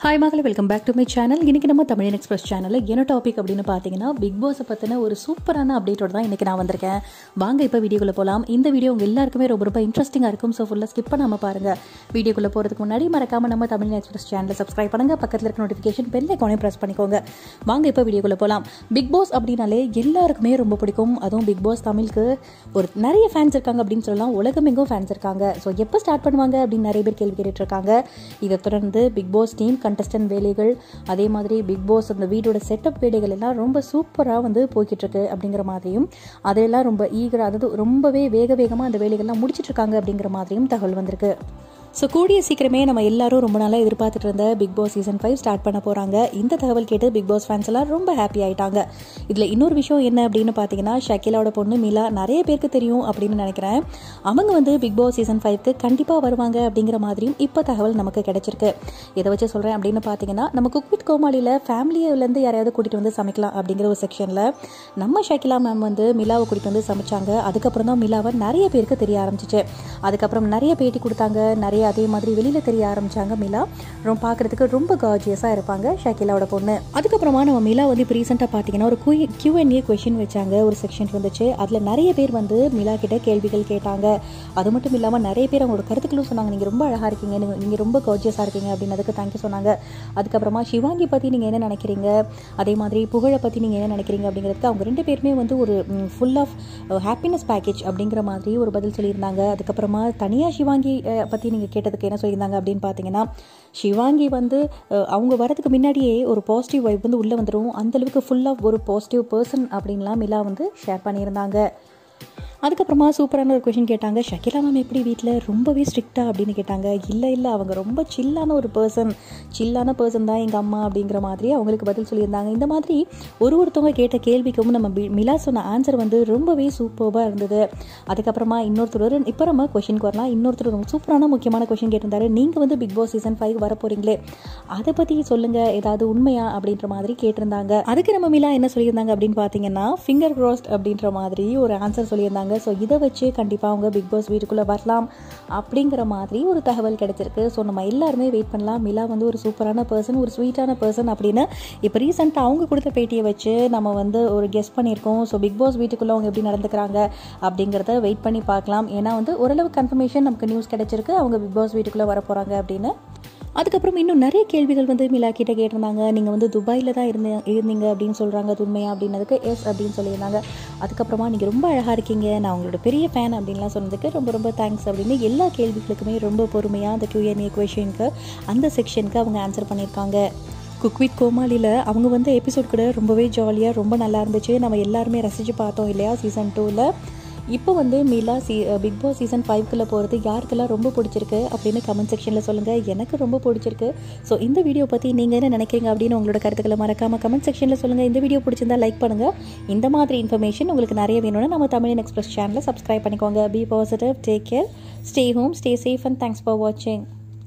hi மகளே welcome back to my channel இன்றைக்கி நம்ம தமிழன் எக்ஸ்பிரஸ் சேனலில் என்ன டாபிக் அப்படின்னு பார்த்தீங்கன்னா பிக் பாஸை பற்றின ஒரு சூப்பரான அப்டேட்டோட தான் இன்றைக்கி நான் வந்திருக்கேன் வாங்க இப்போ வீடியோக்குள்ளே போகலாம் இந்த வீடியோ உங்கள் எல்லாருக்குமே ரொம்ப ரொம்ப இன்ட்ரெஸ்டிங்காக இருக்கும் ஸோ ஃபுல்லாக ஸ்கிப் பண்ணாமல் பாருங்கள் வீடியோக்குள்ளே போகிறதுக்கு முன்னாடி மறக்காமல் நம்ம தமிழ் எக்ஸ்பிரஸ் சேனலை சப்ஸ்கிரைப் பண்ணுங்கள் பக்கத்தில் இருக்க நோட்டிஃபிகேஷன் பெல் ஐக்கானையும் ப்ரெஸ் பண்ணிக்கோங்க வாங்க இப்போ வீடியோக்குள்ளே போகலாம் பிக் பாஸ் அப்படின்னாலே எல்லாருக்குமே ரொம்ப பிடிக்கும் அதுவும் பிக் பாஸ் தமிழுக்கு ஒரு நிறைய ஃபேன்ஸ் இருக்காங்க அப்படின்னு சொல்லலாம் உலகமெங்கும் ஃபேன்ஸ் இருக்காங்க ஸோ எப்போ ஸ்டார்ட் பண்ணுவாங்க அப்படின்னு நிறைய பேர் கேள்வி கேட்டுட்டு இருக்காங்க இதை தொடர்ந்து பிக் பாஸ் டீம் கண்டஸ்டன்ட் வேலைகள் அதே மாதிரி பிக் பாஸ் அந்த வீடோட செட்டப் வேலைகள் எல்லாம் ரொம்ப சூப்பராக வந்து போய்கிட்டு இருக்கு அப்படிங்கிற மாதிரியும் அதெல்லாம் ரொம்ப ஈகராக அதாவது ரொம்பவே வேக வேகமாக அந்த வேலைகள்லாம் முடிச்சிட்டு இருக்காங்க அப்படிங்கிற மாதிரியும் தகவல் வந்திருக்கு ஸோ கூடிய சீக்கிரமே நம்ம எல்லாரும் ரொம்ப நாளாக எதிர்பார்த்துட்டு இருந்த Bigg Boss season five start பண்ண போகிறாங்க இந்த தகவல் கேட்டு பிக் பாஸ் ஃபேன்ஸ் எல்லாம் ரொம்ப ஹாப்பி ஆயிட்டாங்க இதில் இன்னொரு விஷயம் என்ன அப்படின்னு பார்த்தீங்கன்னா ஷக்கிலாவோட பொண்ணு மிலா நிறைய பேருக்கு தெரியும் அப்படின்னு நினைக்கிறேன் அவங்க வந்து பிக் பாஸ் சீசன் ஃபைவ்க்கு கண்டிப்பாக வருவாங்க அப்படிங்கிற மாதிரியும் இப்போ தகவல் நமக்கு கிடைச்சிருக்கு இதை வச்சு சொல்கிறேன் அப்படின்னு பார்த்தீங்கன்னா நம்ம குக் வித் கோமாளியில் ஃபேமிலியிலேருந்து யாரையாவது கூட்டிகிட்டு வந்து சமைக்கலாம் அப்படிங்கிற ஒரு செக்ஷனில் நம்ம ஷக்கிலா மேம் வந்து மிலாவை கூட்டிகிட்டு வந்து சமைச்சாங்க அதுக்கப்புறம் தான் மிலாவை நிறைய பேருக்கு தெரிய ஆரம்பிச்சிச்சு அதுக்கப்புறம் நிறைய பேட்டி கொடுத்தாங்க நிறைய அதே மாதிரி வெளியில் தெரிய ஆரம்பிச்சாங்க மிலா ரொம்ப பார்க்குறதுக்கு ரொம்ப கார்ஜியஸாக இருப்பாங்க ஷக்கிலாவோட பொண்ணு அதுக்கப்புறமா நம்ம மிலா வந்து இப்போ ரீசெண்டாக பார்த்தீங்கன்னா ஒரு குய் கியூஎன்ஏ கொஷின் வச்சாங்க ஒரு செக்ஷன் வந்துச்சு அதில் நிறைய பேர் வந்து மிலா கிட்ட கேள்விகள் கேட்டாங்க அது மட்டும் இல்லாமல் நிறைய பேர் அவங்களோட கருத்துக்களும் சொன்னாங்க நீங்கள் ரொம்ப அழகாக இருக்கீங்க நீங்கள் ரொம்ப கார்ஜியஸாக இருக்கீங்க அப்படின்னதுக்கு தேங்க்யூ சொன்னாங்க அதுக்கப்புறமா சிவாங்கி பற்றி நீங்கள் என்ன நினைக்கிறீங்க அதே மாதிரி புகழை பற்றி நீங்கள் என்ன நினைக்கிறீங்க அப்படிங்கிறதுக்கு அவங்க ரெண்டு பேருமே வந்து ஒரு ஃபுல் ஆஃப் ஹாப்பினஸ் பேக்கேஜ் அப்படிங்கிற மாதிரி ஒரு பதில் சொல்லியிருந்தாங்க அதுக்கப்புறமா தனியாக சிவாங்கி பற்றி நீங்கள் கேட்டதுக்கு என்ன சொல்லியிருந்தாங்க அப்படின்னு பார்த்தீங்கன்னா சிவாங்கி வந்து அவங்க வரதுக்கு முன்னாடியே ஒரு பாசிட்டிவ் வைப் வந்து உள்ளே வந்துடும் அந்தளவுக்கு ஃபுல் ஆஃப் ஒரு பாசிட்டிவ் பர்சன் அப்படின்லாம் மிலா வந்து ஷேர் பண்ணியிருந்தாங்க அதுக்கப்புறமா சூப்பரான ஒரு கொஷின் கேட்டாங்க ஷக்கிலா மேம் எப்படி வீட்டில் ரொம்பவே ஸ்ட்ரிக்டா அப்படின்னு கேட்டாங்க இல்லை இல்லை அவங்க ரொம்ப சில்லான ஒரு பர்சன் சில்லான பர்சன் தான் எங்கள் அம்மா அப்படிங்கிற மாதிரி அவங்களுக்கு பதில் சொல்லியிருந்தாங்க இந்த மாதிரி ஒரு ஒருத்தவங்க கேட்ட கேள்விக்கும் நம்ம மிலா சொன்ன ஆன்சர் வந்து ரொம்பவே சூப்பராக இருந்தது அதுக்கப்புறமா இன்னொருத்தர் இப்போ நம்ம கொஷினுக்கு வரலாம் இன்னொருத்தர் ரொம்ப சூப்பரான முக்கியமான கொஷின் கேட்டிருந்தாரு நீங்கள் வந்து பிக் பாஸ் சீசன் ஃபைவ் வர போகிறீங்களே அதை பற்றி சொல்லுங்கள் ஏதாவது உண்மையா அப்படின்ற மாதிரி கேட்டிருந்தாங்க அதுக்கு நம்ம மிலா என்ன சொல்லியிருந்தாங்க அப்படின்னு பார்த்தீங்கன்னா ஃபிங்கர் க்ராஸ்ட் அப்படின்ற மாதிரி ஒரு ஆன்சர் சொல்லியிருந்தாங்க ஸோ இதை வச்சு கண்டிப்பாக அவங்க பிக் பாஸ் வீட்டுக்குள்ளே வரலாம் அப்படிங்கிற மாதிரி ஒரு தகவல் கிடைச்சிருக்கு ஸோ நம்ம எல்லாருமே வெயிட் பண்ணலாம் மிலா வந்து ஒரு சூப்பரான பர்சன் ஒரு ஸ்வீட்டான பர்சன் அப்படின்னு இப்போ ரீசெண்டாக அவங்க கொடுத்த பேட்டியை வச்சு நம்ம வந்து ஒரு கெஸ் பண்ணியிருக்கோம் ஸோ பிக் பாஸ் வீட்டுக்குள்ளே அவங்க எப்படி நடந்துக்கிறாங்க அப்படிங்கிறத வெயிட் பண்ணி பார்க்கலாம் ஏன்னா வந்து ஓரளவு கன்ஃபர்மேஷன் நமக்கு நியூஸ் கிடைச்சிருக்கு அவங்க பிக் பாஸ் வீட்டுக்குள்ளே வர போகிறாங்க அப்படின்னு அதுக்கப்புறம் இன்னும் நிறைய கேள்விகள் வந்து மிலா கிட்ட கேட்டிருந்தாங்க நீங்கள் வந்து துபாயில் தான் இருந்த இருந்தீங்க அப்படின்னு சொல்கிறாங்க அது உண்மையா அப்படின்னதுக்கு எஸ் அப்படின்னு சொல்லியிருந்தாங்க அதுக்கப்புறமா நீங்கள் ரொம்ப அழகாக இருக்கீங்க நான் உங்களோட பெரிய ஃபேன் அப்படின்லாம் சொன்னதுக்கு ரொம்ப ரொம்ப தேங்க்ஸ் அப்படின்னு எல்லா கேள்விகளுக்குமே ரொம்ப பொறுமையாக அந்த கியூஎன்ஏ கொஷனுக்கு அந்த செக்ஷனுக்கு அவங்க ஆன்சர் பண்ணியிருக்காங்க குக் வித் கோமாளியில் அவங்க வந்து எபிசோட் கூட ரொம்பவே ஜாலியாக ரொம்ப நல்லா இருந்துச்சு நம்ம எல்லாருமே ரசித்து பார்த்தோம் இல்லையா சீசன் டூவில் இப்போ வந்து மிலா சீ பிக் பாஸ் சீசன் ஃபைவ்க்குள்ளே போகிறது யாருக்கெல்லாம் ரொம்ப பிடிச்சிருக்கு அப்படின்னு கமெண்ட் செக்ஷனில் சொல்லுங்கள் எனக்கு ரொம்ப பிடிச்சிருக்கு ஸோ இந்த வீடியோ பற்றி நீங்கள் என்ன நினைக்கிறீங்க அப்படின்னு உங்களோட கருத்துக்களை மறக்காமல் கமெண்ட் செக்ஷனில் சொல்லுங்கள் இந்த வீடியோ பிடிச்சிருந்தா லைக் பண்ணுங்கள் இந்த மாதிரி இன்ஃபர்மேஷன் உங்களுக்கு நிறைய வேணும்னா நம்ம தமிழன் எக்ஸ்பிரஸ் சேனலை சப்ஸ்கிரைப் பண்ணிக்கோங்க be positive take care stay home stay safe and thanks for வாட்சிங்